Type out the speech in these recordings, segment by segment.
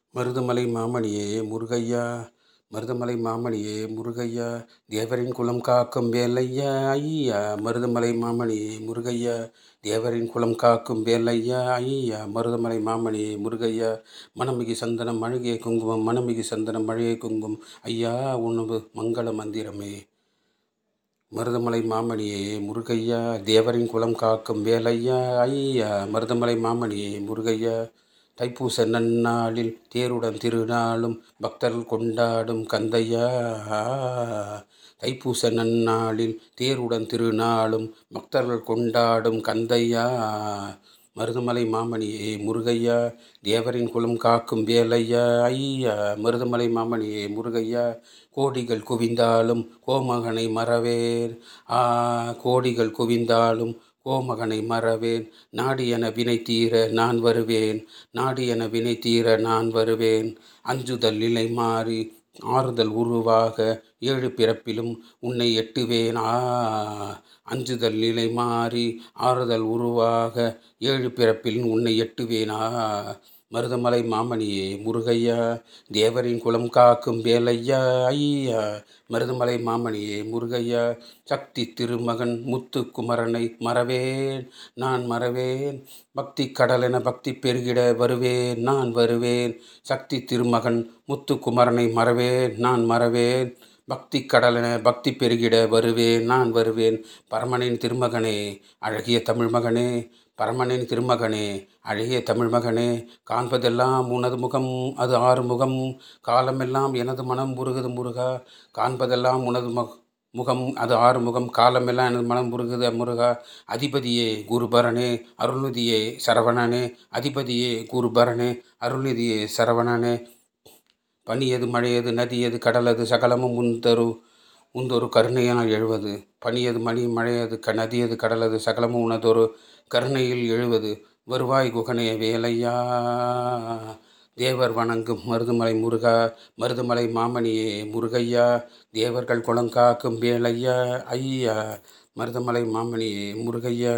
மருதமலை மாமணியே முருகையா மருதமலை மாமணியே முருகையா தேவரின் குலம் காக்கும் வேலையா ஐயா மருதமலை மாமணியே முருகையா தேவரின் குலம் காக்கும் வேலையா ஐயா மருதமலை மாமணியே முருகையா மணமிகு சந்தனம் மழகிய குங்குமம் மணமிகு சந்தனம் மழையை குங்குமம் ஐயா உணவு மங்கள மந்திரமே மருதமலை மாமணியே முருகையா தேவரின் குலம் காக்கும் வேலையா ஐயா மருதமலை மாமணியே முருகையா தைப்பூச நன்னாளில் தேருடன் திருநாளும் பக்தர்கள் கொண்டாடும் கந்தையா தைப்பூச நன்னாளில் தேருடன் திருநாளும் பக்தர்கள் கொண்டாடும் கந்தையா மருதமலை மாமணியே முருகையா தேவரின் குலம் காக்கும் வேலையா ஐயா மருதமலை மாமணியே முருகையா கோடிகள் குவிந்தாலும் கோமகனை மறவேர் ஆ கோடிகள் குவிந்தாலும் கோமகனை மறவேன் நாடி என வினை தீர நான் வருவேன் நாடி என வினை தீர நான் வருவேன் அஞ்சுதல் நிலை மாறி ஆறுதல் உருவாக ஏழு பிறப்பிலும் உன்னை எட்டுவேன் ஆ அஞ்சுதல் நிலை மாறி ஆறுதல் உருவாக ஏழு பிறப்பில் உன்னை எட்டுவேனா மருதமலை மாமணியே முருகையா தேவரின் குலம் காக்கும் வேலையா ஐயா மருதமலை மாமணியே முருகையா சக்தி திருமகன் முத்து குமரனை மறவேன் நான் மறவேன் பக்தி கடலென பக்தி பெருகிட வருவேன் நான் வருவேன் சக்தி திருமகன் முத்து குமரனை மறவேன் நான் மறவேன் பக்தி கடலென பக்தி பெருகிட வருவேன் நான் வருவேன் பரமனின் திருமகனே அழகிய தமிழ் மகனே பரமனின் திருமகனே அழகிய தமிழ் மகனே காண்பதெல்லாம் உனது முகம் அது ஆறு முகம் காலமெல்லாம் எனது மனம் முருகுது முருகா காண்பதெல்லாம் உனது முக முகம் அது ஆறு முகம் காலமெல்லாம் எனது மனம் முருகுது முருகா அதிபதியே குருபரனே அருள்நிதியே சரவணனே அதிபதியே குருபரனே அருள்நிதியே சரவணனே பனியது மழையது நதியது கடலது சகலமும் உந்தரு உந்தொரு கருணையால் எழுவது பனியது மணி மழையது க நதியது கடலது சகலமும் உனதொரு கருணையில் எழுவது வருவாய் குகனே வேலையா தேவர் வணங்கும் மருதுமலை முருகா மருதுமலை மாமணியே முருகையா தேவர்கள் குளங்காக்கும் வேலையா ஐயா மருதமலை மாமணியே முருகையா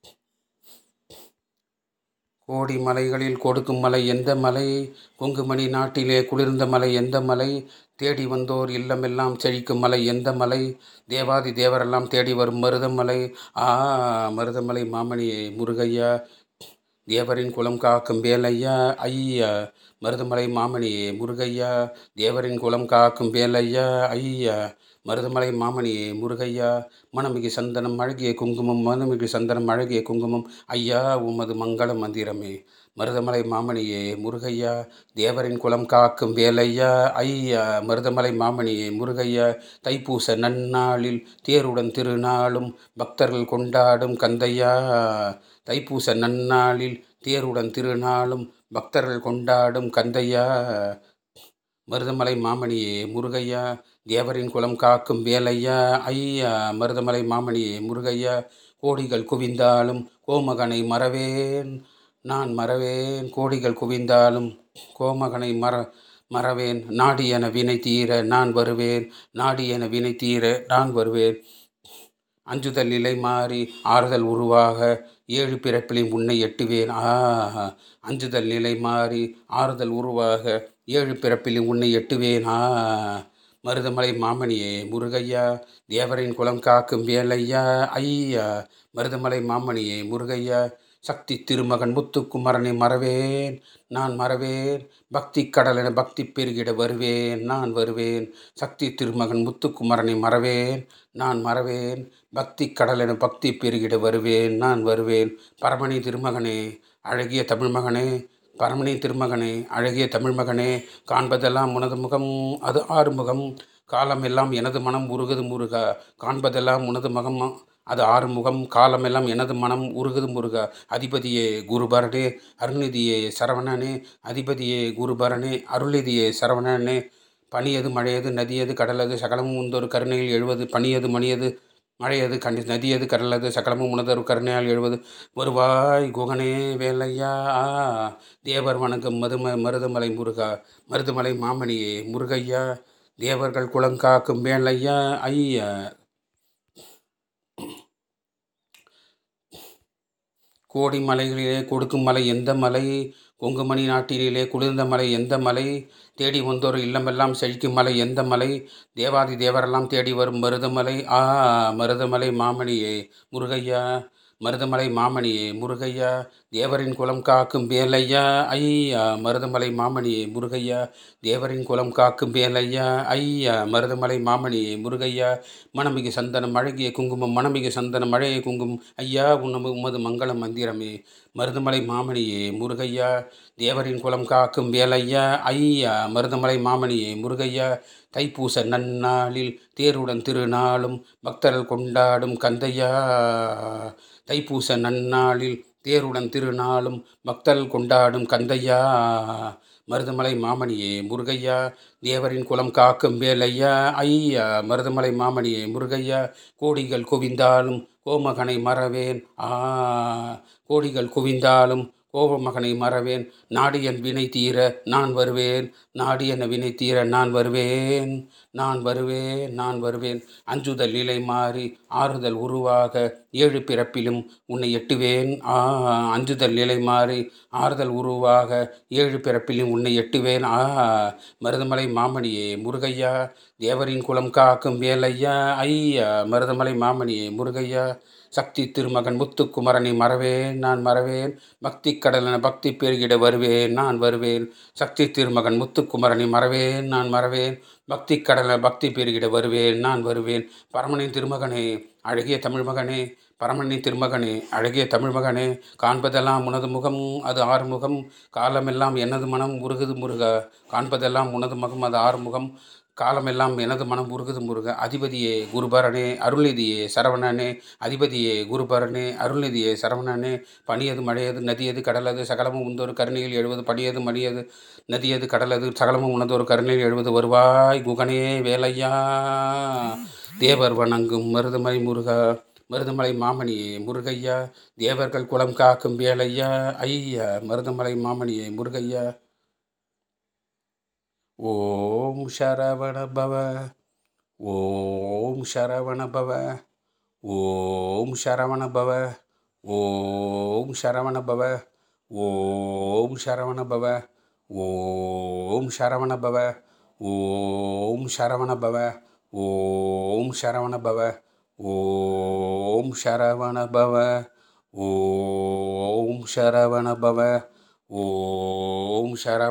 கோடி மலைகளில் கொடுக்கும் மலை எந்த மலை கொங்குமணி நாட்டிலே குளிர்ந்த மலை எந்த மலை தேடி வந்தோர் இல்லமெல்லாம் செழிக்கும் மலை எந்த மலை தேவாதி தேவரெல்லாம் தேடி வரும் மருதமலை ஆ மருதமலை மாமணியே முருகையா தேவரின் குலம் காக்கும் வேலையா ஐயா மருதமலை மாமணியே முருகையா தேவரின் குலம் காக்கும் வேலையா ஐயா மருதமலை மாமணியே முருகையா மணமிகு சந்தனம் அழகிய குங்குமம் மனமிகு சந்தனம் அழகிய குங்குமம் ஐயா உமது மங்கள மந்திரமே மருதமலை மாமணியே முருகையா தேவரின் குலம் காக்கும் வேலையா ஐயா மருதமலை மாமணியே முருகையா தைப்பூச நன்னாளில் தேருடன் திருநாளும் பக்தர்கள் கொண்டாடும் கந்தையா தைப்பூச நன்னாளில் தேருடன் திருநாளும் பக்தர்கள் கொண்டாடும் கந்தையா மருதமலை மாமணியே முருகையா தேவரின் குலம் காக்கும் வேலையா ஐயா மருதமலை மாமணியே முருகையா கோடிகள் குவிந்தாலும் கோமகனை மறவேன் நான் மறவேன் கோடிகள் குவிந்தாலும் கோமகனை மற மறவேன் நாடி என வினை தீர நான் வருவேன் நாடி என வினை தீர நான் வருவேன் அஞ்சுதல் நிலை மாறி ஆறுதல் உருவாக ஏழு பிறப்பிலையும் உன்னை எட்டுவேன் ஆ அஞ்சுதல் நிலை மாறி ஆறுதல் உருவாக ஏழு பிறப்பிலும் உன்னை எட்டுவேன் ஆ மருதமலை மாமணியே முருகையா தேவரின் குலம் காக்கும் வேலையா ஐயா மருதமலை மாமணியே முருகையா சக்தி திருமகன் முத்துக்குமரனை மறவேன் நான் மறவேன் பக்தி கடலென பக்தி பெருகிட வருவேன் நான் வருவேன் சக்தி திருமகன் முத்துக்குமரனை மறவேன் நான் மறவேன் பக்தி கடலென பக்தி பெருகிட வருவேன் நான் வருவேன் பரமணி திருமகனே அழகிய தமிழ் மகனே பரமணி திருமகனே அழகிய தமிழ் மகனே காண்பதெல்லாம் உனது முகம் அது ஆறு முகம் காலமெல்லாம் எனது மனம் உருகுது முருகா காண்பதெல்லாம் உனது முகம் அது ஆறுமுகம் காலமெல்லாம் எனது மனம் உருகுது முருகா அதிபதியே குருபரனே அருள்நிதியே சரவணனே அதிபதியே குருபரனே அருள்நிதியே சரவணனே பனியது மழையது நதியது கடலது சகலமும் உந்தொரு கருணையில் எழுவது பனியது மணியது மழையது கண்டி நதியது கடலது சகலமும் உனதொரு கருணையால் எழுவது வருவாய் குகனே வேலையா தேவர் வணக்கம் மதும மருதமலை முருகா மருதமலை மாமணியே முருகையா தேவர்கள் குளங்காக்கும் வேலையா ஐயா கோடி மலைகளிலே கொடுக்கும் மலை எந்த மலை கொங்குமணி நாட்டினிலே குளிர்ந்த மலை எந்த மலை தேடி வந்தோர் இல்லமெல்லாம் செழிக்கும் மலை எந்த மலை தேவாதி தேவரெல்லாம் தேடி வரும் மருதமலை ஆ மருதமலை மாமணியே முருகையா மருதமலை மாமணியே முருகையா தேவரின் குலம் காக்கும் வேலையா ஐயா மருதமலை மாமணியே முருகையா தேவரின் குலம் காக்கும் வேலையா ஐயா மருதமலை மாமணியே முருகையா மணமிகு சந்தனம் அழகிய குங்குமம் மணமிகு சந்தனம் அழகிய குங்குமம் ஐயா உன்னமு உமது மங்கள மந்திரமே மருதமலை மாமணியே முருகையா தேவரின் குலம் காக்கும் வேலையா ஐயா மருதமலை மாமணியே முருகையா தைப்பூச நன்னாளில் தேருடன் திருநாளும் பக்தர்கள் கொண்டாடும் கந்தையா தைப்பூச நன்னாளில் தேருடன் திருநாளும் பக்தர்கள் கொண்டாடும் கந்தையா மருதமலை மாமணியே முருகையா தேவரின் குலம் காக்கும் வேலையா ஐயா மருதமலை மாமணியே முருகையா கோடிகள் குவிந்தாலும் கோமகனை மறவேன் ஆ கோடிகள் குவிந்தாலும் கோபமகனை மறவேன் நாடி என் வினை தீர நான் வருவேன் நாடி என வினை தீர நான் வருவேன் நான் வருவேன் நான் வருவேன் அஞ்சுதல் நிலை மாறி ஆறுதல் உருவாக ஏழு பிறப்பிலும் உன்னை எட்டுவேன் ஆ அஞ்சுதல் நிலை மாறி ஆறுதல் உருவாக ஏழு பிறப்பிலும் உன்னை எட்டுவேன் ஆ மருதமலை மாமணியே முருகையா தேவரின் குலம் காக்கும் வேலையா ஐயா மருதமலை மாமணியே முருகையா சக்தி திருமகன் முத்துக்குமரனை மறவேன் நான் மறவேன் பக்தி கடலென பக்தி பெருகிட வருவேன் நான் வருவேன் சக்தி திருமகன் முத்துக்குமரனை மறவேன் நான் மறவேன் பக்தி கடலென பக்தி பெருகிட வருவேன் நான் வருவேன் பரமனின் திருமகனே அழகிய தமிழ் மகனே பரமனின் திருமகனே அழகிய தமிழ் மகனே காண்பதெல்லாம் உனது முகம் அது ஆறுமுகம் காலமெல்லாம் எனது மனம் உருகுது முருக காண்பதெல்லாம் உனது முகம் அது ஆறுமுகம் காலமெல்லாம் எனது மனம் உருகுது முருக அதிபதியே குருபரனே அருள்நிதியே சரவணனே அதிபதியே குருபரனே அருள்நிதியே சரவணனே பனியது மழையது நதியது கடலது சகலமும் உந்தொரு கருணையில் எழுவது பனியது மணியது நதியது கடலது சகலமும் உனதொரு கருணையில் எழுவது வருவாய் குகனே வேலையா தேவர் வணங்கும் மருதமலை முருகா மருதமலை மாமணியே முருகையா தேவர்கள் குலம் காக்கும் வேலையா ஐயா மருதமலை மாமணியே முருகையா ஓம் சரவண பவ ஓம் சரவண பவ ஓம் சரவண பவ ஓம் சரவண பவ ஓம் சரவண பவ ஓம் சரவண பவ ஓம் சரவண பவ ஓம் சரவண பவ ஓம் சரவண பவ ஓம் சரவண பவ ஓம் சரவண